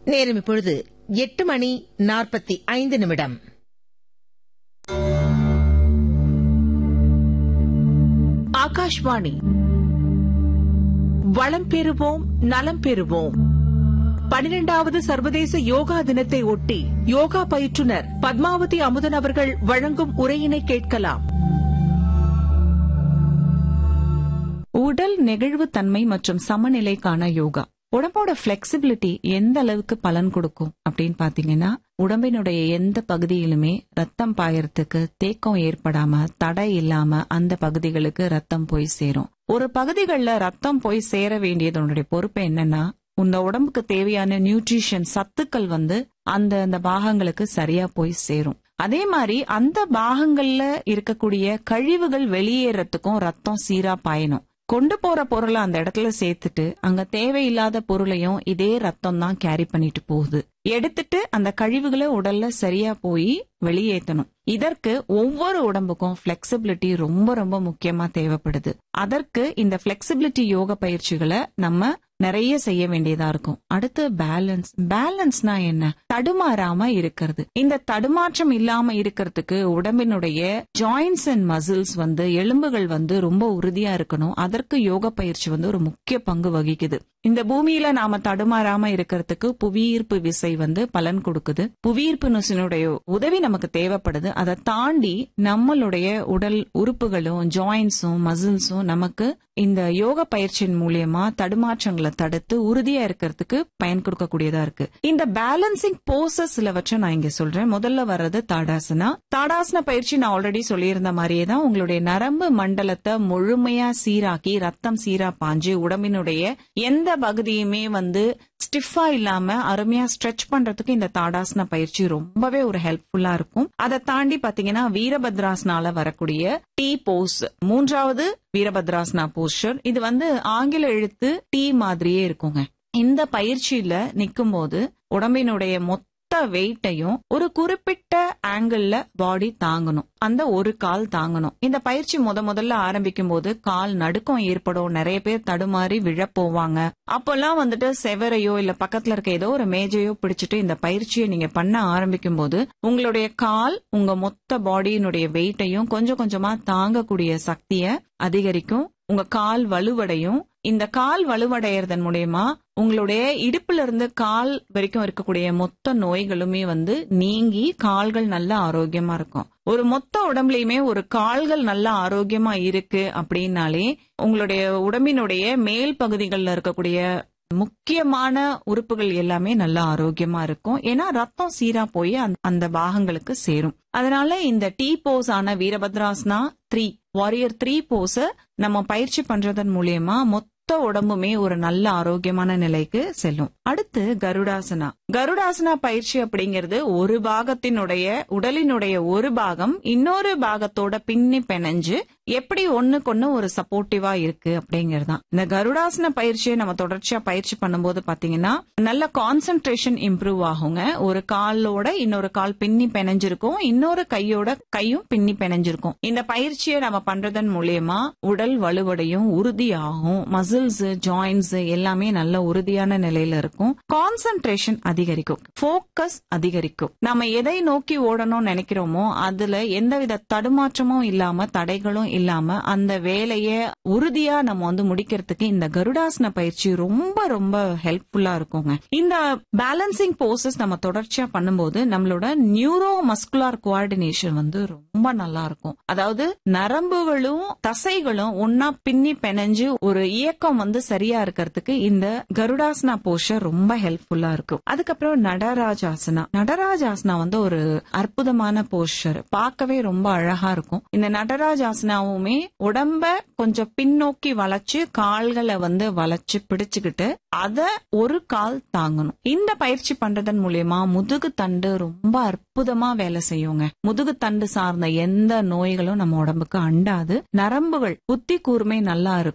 நேரம் இப்பொழுது எட்டு மணி நாற்பத்தி ஐந்து நிமிடம் ஆகாஷ்வாணி வளம் பெறுவோம் நலம் பெறுவோம் பனிரெண்டாவது சர்வதேச யோகா தினத்தை ஒட்டி யோகா பயிற்றுனர் பத்மாவதி அமுதன் அவர்கள் வழங்கும் உரையினை கேட்கலாம் உடல் நெகிழ்வு தன்மை மற்றும் சமநிலைக்கான யோகா உடம்போட பிளெக்சிபிலிட்டி எந்த அளவுக்கு பலன் கொடுக்கும் அப்படின்னு பாத்தீங்கன்னா உடம்பினுடைய எந்த பகுதியிலுமே ரத்தம் பாயறதுக்கு தேக்கம் ஏற்படாம தடை இல்லாம அந்த பகுதிகளுக்கு ரத்தம் போய் சேரும் ஒரு பகுதிகளில் ரத்தம் போய் சேர வேண்டியதனுடைய பொறுப்பு என்னன்னா உங்க உடம்புக்கு தேவையான நியூட்ரிஷன் சத்துக்கள் வந்து அந்த அந்த பாகங்களுக்கு சரியா போய் சேரும் அதே மாதிரி அந்த பாகங்கள்ல இருக்கக்கூடிய கழிவுகள் வெளியேறதுக்கும் ரத்தம் சீரா பாயணும் கொண்டு போற பொருளை அந்த இடத்துல சேர்த்துட்டு அங்க தேவையில்லாத பொருளையும் இதே ரத்தம் தான் கேரி பண்ணிட்டு போகுது எடுத்துட்டு அந்த கழிவுகளை உடல்ல சரியா போய் வெளியேற்றணும் இதற்கு ஒவ்வொரு உடம்புக்கும் பிளெக்சிபிலிட்டி ரொம்ப ரொம்ப முக்கியமா தேவைப்படுது அதற்கு இந்த பிளெக்சிபிலிட்டி யோக பயிற்சிகளை நம்ம நிறைய செய்ய வேண்டியதா இருக்கும் அடுத்து பேலன்ஸ் பேலன்ஸ்னா என்ன தடுமாறாம இருக்கிறது இந்த தடுமாற்றம் இல்லாம இருக்கிறதுக்கு உடம்பினுடைய ஜாயின்ஸ் அண்ட் மசில்ஸ் வந்து எலும்புகள் வந்து ரொம்ப உறுதியா இருக்கணும் அதற்கு யோக பயிற்சி வந்து ஒரு முக்கிய பங்கு வகிக்குது இந்த பூமியில நாம தடுமாறாம இருக்கிறதுக்கு புவியீர்ப்பு விசை வந்து பலன் கொடுக்குது புவியீர்ப்பு நுசினுடைய உதவி நமக்கு தேவைப்படுது அதை தாண்டி நம்மளுடைய உடல் உறுப்புகளும் ஜாயின்ஸும் மசில்ஸும் நமக்கு இந்த யோக பயிற்சியின் மூலியமா தடுமாற்றங்களை தடுத்து உறுதியா இருக்கிறதுக்கு பயன் கொடுக்கக்கூடியதா இருக்கு இந்த பேலன்சிங் போசஸ் சிலவற்றை நான் இங்க சொல்றேன் முதல்ல வர்றது தாடாசனா தாடாசன பயிற்சி நான் ஆல்ரெடி சொல்லியிருந்த மாதிரியே தான் உங்களுடைய நரம்பு மண்டலத்தை முழுமையா சீராக்கி ரத்தம் சீரா பாஞ்சு உடம்பினுடைய எந்த பகுதியுமே வந்து ஸ்டிஃபா இல்லாம அருமையா ஸ்ட்ரெச் பண்றதுக்கு இந்த தாடாசன பயிற்சி ரொம்பவே ஒரு ஹெல்ப்ஃபுல்லா இருக்கும் அதை தாண்டி பாத்தீங்கன்னா வீரபத்ராசனால வரக்கூடிய டி போஸ் மூன்றாவது வீரபத்ராசனா போஸ்டர் இது வந்து ஆங்கில எழுத்து டி மாதிரியே இருக்குங்க இந்த பயிற்சியில நிக்கும் போது உடம்பினுடைய மொத்த வெயிட்டையும் ஒரு குறிப்பிட்ட ஆங்கிள் பாடி தாங்கணும் அந்த ஒரு கால் தாங்கணும் இந்த பயிற்சி முத முதல்ல ஆரம்பிக்கும் போது கால் நடுக்கம் ஏற்படும் நிறைய பேர் தடுமாறி விழ போவாங்க அப்பெல்லாம் வந்துட்டு செவரையோ இல்ல பக்கத்துல இருக்க ஏதோ ஒரு மேஜையோ பிடிச்சிட்டு இந்த பயிற்சியை நீங்க பண்ண ஆரம்பிக்கும் போது உங்களுடைய கால் உங்க மொத்த பாடியினுடைய வெயிட்டையும் கொஞ்சம் கொஞ்சமா தாங்கக்கூடிய சக்திய அதிகரிக்கும் உங்க கால் வலுவடையும் இந்த கால் வலுவடையறதன் மூலயமா உங்களுடைய இடுப்புல இருந்து கால் வரைக்கும் இருக்கக்கூடிய மொத்த நோய்களுமே வந்து நீங்கி கால்கள் நல்ல ஆரோக்கியமா இருக்கும் ஒரு மொத்த உடம்புலயுமே ஒரு கால்கள் நல்ல ஆரோக்கியமா இருக்கு அப்படின்னாலே உங்களுடைய உடம்பினுடைய மேல் பகுதிகளில் இருக்கக்கூடிய முக்கியமான உறுப்புகள் எல்லாமே நல்ல ஆரோக்கியமா இருக்கும் ஏன்னா ரத்தம் சீரா போய் அந்த பாகங்களுக்கு சேரும் அதனால இந்த டி போஸ் ஆன வீரபத்ராஸ்னா த்ரீ வாரியர் த்ரீ போஸ நம்ம பயிற்சி பண்றதன் மூலியமா மொத்த உடம்புமே ஒரு நல்ல ஆரோக்கியமான நிலைக்கு செல்லும் அடுத்து கருடாசனா கருடாசனா பயிற்சி அப்படிங்கிறது ஒரு பாகத்தினுடைய உடலினுடைய ஒரு பாகம் இன்னொரு பாகத்தோட பின்னி பிணைஞ்சு எப்படி ஒண்ணுக்கு ஒரு சப்போர்ட்டிவா இருக்கு அப்படிங்கறதுதான் இந்த கருடாசன பயிற்சியை நம்ம தொடர்ச்சியா பயிற்சி பண்ணும்போது பாத்தீங்கன்னா நல்ல கான்சென்ட்ரேஷன் இம்ப்ரூவ் ஆகுங்க ஒரு காலோட இன்னொரு கால் பின்னி பிணைஞ்சிருக்கும் இன்னொரு கையோட கையும் பின்னி பிணைஞ்சிருக்கும் இந்த பயிற்சியை நம்ம பண்றதன் மூலியமா உடல் வலுவடையும் உறுதியாகும் மசில்ஸ் ஜாயின்ஸ் எல்லாமே நல்ல உறுதியான நிலையில இருக்கும் கான்சென்ட்ரேஷன் அதிகரிக்கும் போக்கஸ் அதிகரிக்கும் நம்ம எதை நோக்கி ஓடணும்னு நினைக்கிறோமோ அதுல எந்தவித தடுமாற்றமும் இல்லாம தடைகளும் இல்லாம அந்த வேலைய உறுதியா நம்ம வந்து முடிக்கிறதுக்கு இந்த கருடாசன பயிற்சி ரொம்ப ரொம்ப ஹெல்ப்ஃபுல்லா இருக்குங்க இந்த பேலன்சிங் போசஸ் நம்ம தொடர்ச்சியா பண்ணும்போது நம்மளோட நியூரோ மஸ்குலார் கோஆர்டினேஷன் வந்து ரொம்ப நல்லா இருக்கும் அதாவது நரம்புகளும் தசைகளும் ஒன்னா பின்னி பிணைஞ்சு ஒரு இயக்கம் வந்து சரியா இருக்கிறதுக்கு இந்த கருடாசனா போஷர் ரொம்ப ஹெல்ப்ஃபுல்லா இருக்கும் அதுக்கப்புறம் நடராஜாசனா நடராஜாசனா வந்து ஒரு அற்புதமான போஸ்டர் பார்க்கவே ரொம்ப அழகா இருக்கும் இந்த நடராஜாசனாவுமே உடம்ப கொஞ்சம் பின்னோக்கி வளைச்சு கால்களை வந்து வளைச்சு பிடிச்சுக்கிட்டு அத ஒரு கால் தாங்கணும் இந்த பயிற்சி பண்றதன் மூலியமா முதுகு தண்டு ரொம்ப அற்புதமா வேலை செய்யுங்க முதுகு தண்டு சார்ந்த எந்த நோய்களும் நம்ம உடம்புக்கு அண்டாது நரம்புகள் புத்தி கூர்மை நல்லா இருக்கும்